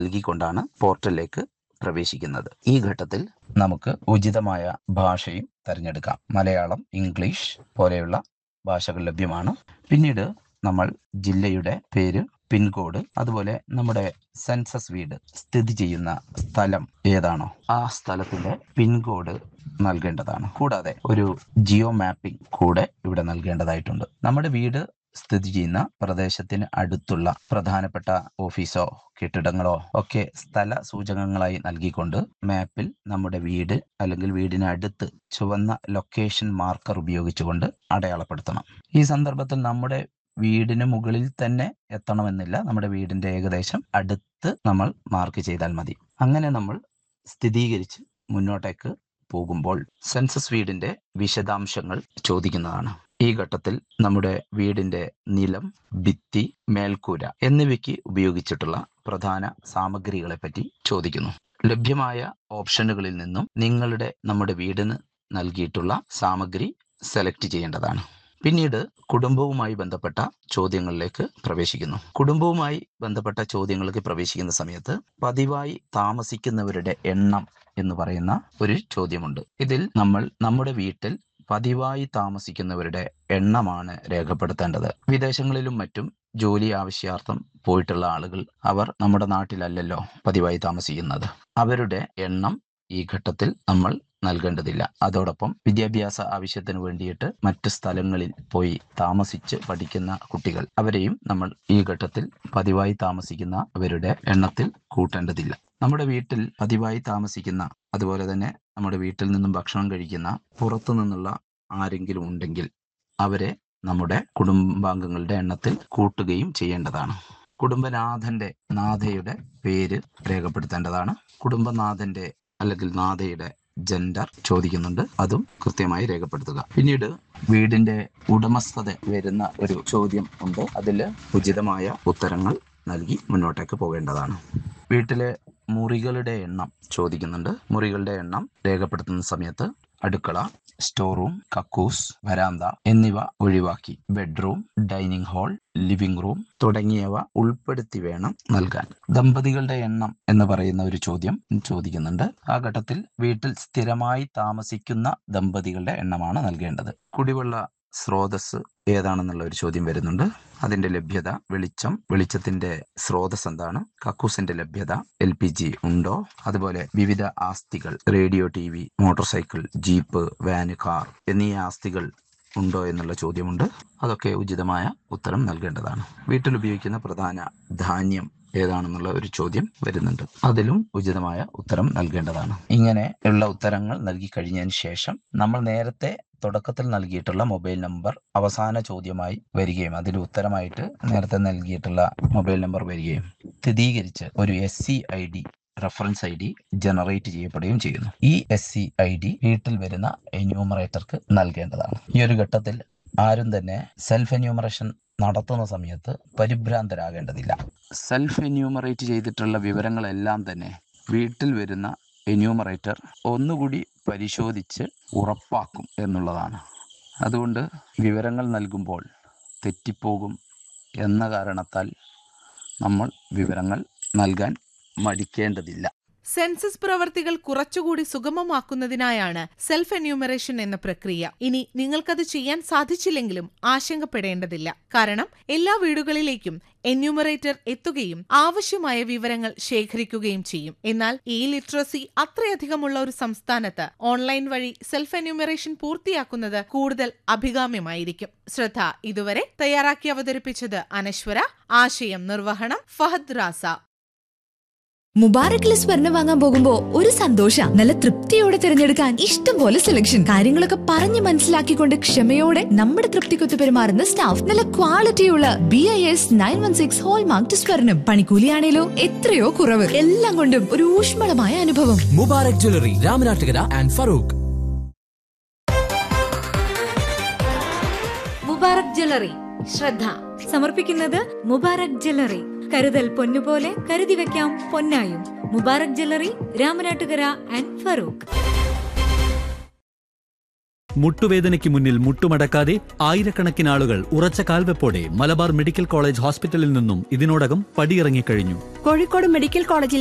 നൽകിക്കൊണ്ടാണ് പോർട്ടലിലേക്ക് പ്രവേശിക്കുന്നത് ഈ ഘട്ടത്തിൽ നമുക്ക് ഉചിതമായ ഭാഷയും തിരഞ്ഞെടുക്കാം മലയാളം ഇംഗ്ലീഷ് പോലെയുള്ള ഭാഷകൾ ലഭ്യമാണ് പിന്നീട് നമ്മൾ ജില്ലയുടെ പേര് പിൻകോഡ് അതുപോലെ നമ്മുടെ സെൻസസ് വീട് സ്ഥിതി ചെയ്യുന്ന സ്ഥലം ഏതാണോ ആ സ്ഥലത്തിന്റെ പിൻകോഡ് നൽകേണ്ടതാണ് കൂടാതെ ഒരു ജിയോ മാപ്പിംഗ് കൂടെ ഇവിടെ നൽകേണ്ടതായിട്ടുണ്ട് നമ്മുടെ വീട് സ്ഥിതി ചെയ്യുന്ന പ്രദേശത്തിന് അടുത്തുള്ള പ്രധാനപ്പെട്ട ഓഫീസോ കെട്ടിടങ്ങളോ ഒക്കെ സ്ഥല സൂചകങ്ങളായി നൽകിക്കൊണ്ട് മാപ്പിൽ നമ്മുടെ വീട് അല്ലെങ്കിൽ വീടിന് അടുത്ത് ചുവന്ന ലൊക്കേഷൻ മാർക്കർ ഉപയോഗിച്ചുകൊണ്ട് അടയാളപ്പെടുത്തണം ഈ സന്ദർഭത്തിൽ നമ്മുടെ വീടിന് മുകളിൽ തന്നെ എത്തണമെന്നില്ല നമ്മുടെ വീടിന്റെ ഏകദേശം അടുത്ത് നമ്മൾ മാർക്ക് ചെയ്താൽ മതി അങ്ങനെ നമ്മൾ സ്ഥിരീകരിച്ച് മുന്നോട്ടേക്ക് പോകുമ്പോൾ സെൻസസ് വീടിന്റെ വിശദാംശങ്ങൾ ചോദിക്കുന്നതാണ് ഈ ഘട്ടത്തിൽ നമ്മുടെ വീടിന്റെ നിലം ഭിത്തി മേൽക്കൂര എന്നിവയ്ക്ക് ഉപയോഗിച്ചിട്ടുള്ള പ്രധാന സാമഗ്രികളെ പറ്റി ചോദിക്കുന്നു ലഭ്യമായ ഓപ്ഷനുകളിൽ നിന്നും നിങ്ങളുടെ നമ്മുടെ വീടിന് നൽകിയിട്ടുള്ള സാമഗ്രി സെലക്ട് ചെയ്യേണ്ടതാണ് പിന്നീട് കുടുംബവുമായി ബന്ധപ്പെട്ട ചോദ്യങ്ങളിലേക്ക് പ്രവേശിക്കുന്നു കുടുംബവുമായി ബന്ധപ്പെട്ട ചോദ്യങ്ങൾക്ക് പ്രവേശിക്കുന്ന സമയത്ത് പതിവായി താമസിക്കുന്നവരുടെ എണ്ണം എന്ന് പറയുന്ന ഒരു ചോദ്യമുണ്ട് ഇതിൽ നമ്മൾ നമ്മുടെ വീട്ടിൽ പതിവായി താമസിക്കുന്നവരുടെ എണ്ണമാണ് രേഖപ്പെടുത്തേണ്ടത് വിദേശങ്ങളിലും മറ്റും ജോലി ആവശ്യാർത്ഥം പോയിട്ടുള്ള ആളുകൾ അവർ നമ്മുടെ നാട്ടിലല്ലല്ലോ പതിവായി താമസിക്കുന്നത് അവരുടെ എണ്ണം ഈ ഘട്ടത്തിൽ നമ്മൾ നൽകേണ്ടതില്ല അതോടൊപ്പം വിദ്യാഭ്യാസ ആവശ്യത്തിന് വേണ്ടിയിട്ട് മറ്റ് സ്ഥലങ്ങളിൽ പോയി താമസിച്ച് പഠിക്കുന്ന കുട്ടികൾ അവരെയും നമ്മൾ ഈ ഘട്ടത്തിൽ പതിവായി താമസിക്കുന്ന അവരുടെ എണ്ണത്തിൽ കൂട്ടേണ്ടതില്ല നമ്മുടെ വീട്ടിൽ പതിവായി താമസിക്കുന്ന അതുപോലെ തന്നെ നമ്മുടെ വീട്ടിൽ നിന്നും ഭക്ഷണം കഴിക്കുന്ന പുറത്തു നിന്നുള്ള ആരെങ്കിലും ഉണ്ടെങ്കിൽ അവരെ നമ്മുടെ കുടുംബാംഗങ്ങളുടെ എണ്ണത്തിൽ കൂട്ടുകയും ചെയ്യേണ്ടതാണ് കുടുംബനാഥന്റെ നാഥയുടെ പേര് രേഖപ്പെടുത്തേണ്ടതാണ് കുടുംബനാഥന്റെ അല്ലെങ്കിൽ നാഥയുടെ ജെൻഡർ ചോദിക്കുന്നുണ്ട് അതും കൃത്യമായി രേഖപ്പെടുത്തുക പിന്നീട് വീടിന്റെ ഉടമസ്ഥത വരുന്ന ഒരു ചോദ്യം ഉണ്ട് അതിൽ ഉചിതമായ ഉത്തരങ്ങൾ നൽകി മുന്നോട്ടേക്ക് പോകേണ്ടതാണ് വീട്ടിലെ മുറികളുടെ എണ്ണം ചോദിക്കുന്നുണ്ട് മുറികളുടെ എണ്ണം രേഖപ്പെടുത്തുന്ന സമയത്ത് അടുക്കള സ്റ്റോർ റൂം കക്കൂസ് വരാന്ത എന്നിവ ഒഴിവാക്കി bedroom dining hall living room തുടങ്ങിയവ ഉൾപ്പെടുത്തി വേണം നൽകാൻ ദമ്പതികളുടെ എണ്ണം എന്ന് പറയുന്ന ഒരു ചോദ്യം ചോദിക്കുന്നുണ്ട് ആ ഘട്ടത്തിൽ വീട്ടിൽ സ്ഥിരമായി താമസിക്കുന്ന ദമ്പതികളുടെ എണ്ണമാണ് നൽകേണ്ടത് കുടിവെള്ള സ്രോതസ് ഏതാണെന്നുള്ള ഒരു ചോദ്യം വരുന്നുണ്ട് അതിന്റെ ലഭ്യത വെളിച്ചം വെളിച്ചത്തിന്റെ സ്രോതസ് എന്താണ് കക്കൂസിന്റെ ലഭ്യത എൽ പി ജി ഉണ്ടോ അതുപോലെ വിവിധ ആസ്തികൾ radio T V motorcycle jeep van car എന്നീ ആസ്തികൾ ഉണ്ടോ എന്നുള്ള ചോദ്യമുണ്ട് അതൊക്കെ ഉചിതമായ ഉത്തരം നൽകേണ്ടതാണ് വീട്ടിൽ ഉപയോഗിക്കുന്ന പ്രധാന ധാന്യം ഏതാണെന്നുള്ള ഒരു ചോദ്യം വരുന്നുണ്ട് അതിലും ഉചിതമായ ഉത്തരം നൽകേണ്ടതാണ് ഇങ്ങനെ ഉള്ള ഉത്തരങ്ങൾ നൽകി കഴിഞ്ഞതിന് ശേഷം നമ്മൾ നേരത്തെ തുടക്കത്തിൽ നൽകിയിട്ടുള്ള മൊബൈൽ നമ്പർ അവസാന ചോദ്യമായി വരികയും അതിന് ഉത്തരമായിട്ട് നേരത്തെ നൽകിയിട്ടുള്ള മൊബൈൽ നമ്പർ വരികയും സ്ഥിരീകരിച്ച് ഒരു S C I D reference I D generate ചെയ്യപ്പെടുകയും ചെയ്യുന്നു ഈ എസ് സി ഐ ഡി വീട്ടിൽ വരുന്ന എന്യൂമറേറ്റർക്ക് നൽകേണ്ടതാണ് ഈ ഒരു ഘട്ടത്തിൽ ആരും തന്നെ സെൽഫ് എന്യൂമറേഷൻ നടത്തുന്ന സമയത്ത് പരിഭ്രാന്തരാകേണ്ടതില്ല സെൽഫ് എന്യൂമറേറ്റ് ചെയ്തിട്ടുള്ള വിവരങ്ങളെല്ലാം തന്നെ വീട്ടിൽ വരുന്ന എന്യൂമറേറ്റർ ഒന്നുകൂടി പരിശോധിച്ച് ഉറപ്പാക്കും എന്നുള്ളതാണ് അതുകൊണ്ട് വിവരങ്ങൾ നൽകുമ്പോൾ തെറ്റിപ്പോകും എന്ന കാരണത്താൽ നമ്മൾ വിവരങ്ങൾ നൽകാൻ മടിക്കേണ്ടതില്ല സെൻസസ് പ്രവർത്തികൾ കുറച്ചുകൂടി സുഗമമാക്കുന്നതിനായാണ് സെൽഫ് എന്യൂമറേഷൻ എന്ന പ്രക്രിയ ഇനി നിങ്ങൾക്കത് ചെയ്യാൻ സാധിച്ചില്ലെങ്കിലും ആശങ്കപ്പെടേണ്ടതില്ല കാരണം എല്ലാ വീടുകളിലേക്കും എന്യൂമറേറ്റർ എത്തുകയും ആവശ്യമായ വിവരങ്ങൾ ശേഖരിക്കുകയും ചെയ്യും എന്നാൽ ഈ ലിറ്ററസി അത്രയധികമുള്ള ഒരു സംസ്ഥാനത്ത് ഓൺലൈൻ വഴി സെൽഫ് എന്യൂമറേഷൻ പൂർത്തിയാക്കുന്നത് കൂടുതൽ അഭികാമ്യമായിരിക്കും ശ്രദ്ധ ഇതുവരെ തയ്യാറാക്കി അവതരിപ്പിച്ചത് അനശ്വര ആശയം നിർവഹണം ഫഹദ് റാസ മുബാറക്കിലെ സ്വർണം വാങ്ങാൻ പോകുമ്പോ ഒരു സന്തോഷ നല്ല തൃപ്തിയോടെ തിരഞ്ഞെടുക്കാൻ ഇഷ്ടം പോലെ സെലക്ഷൻ കാര്യങ്ങളൊക്കെ പറഞ്ഞു മനസ്സിലാക്കിക്കൊണ്ട് ക്ഷമയോടെ നമ്മുടെ തൃപ്തിക്കൊത്ത് പെരുമാറുന്ന സ്റ്റാഫ് നല്ല ക്വാളിറ്റിയുള്ള B I S nine one six hallmark സ്വർണം പണിക്കൂലിയാണേലോ എത്രയോ കുറവ് എല്ലാം കൊണ്ടും ഒരു ഊഷ്മളമായ അനുഭവം Mubarak jewellery Ramanattukara and Feroke Mubarak jewellery ശ്രദ്ധ സമർപ്പിക്കുന്നത് മുബാറക് ജ്വല്ലറി കരുതൽ പൊന്നുപോലെ കരുതി വെക്കാം പൊന്നായും മുബാറക് ജ്വല്ലറി രാമനാട്ടുകര ആൻഡ് ഫറൂഖ് മുട്ടുവേദനയ്ക്ക് മുന്നിൽ മുട്ടുമടക്കാതെ ആയിരക്കണക്കിന് ആളുകൾ ഉറച്ച കാൽവെപ്പോടെ മലബാർ മെഡിക്കൽ കോളേജ് ഹോസ്പിറ്റലിൽ നിന്നും ഇതിനോടകം പടിയിറങ്ങിക്കഴിഞ്ഞു കോഴിക്കോട് മെഡിക്കൽ കോളേജിൽ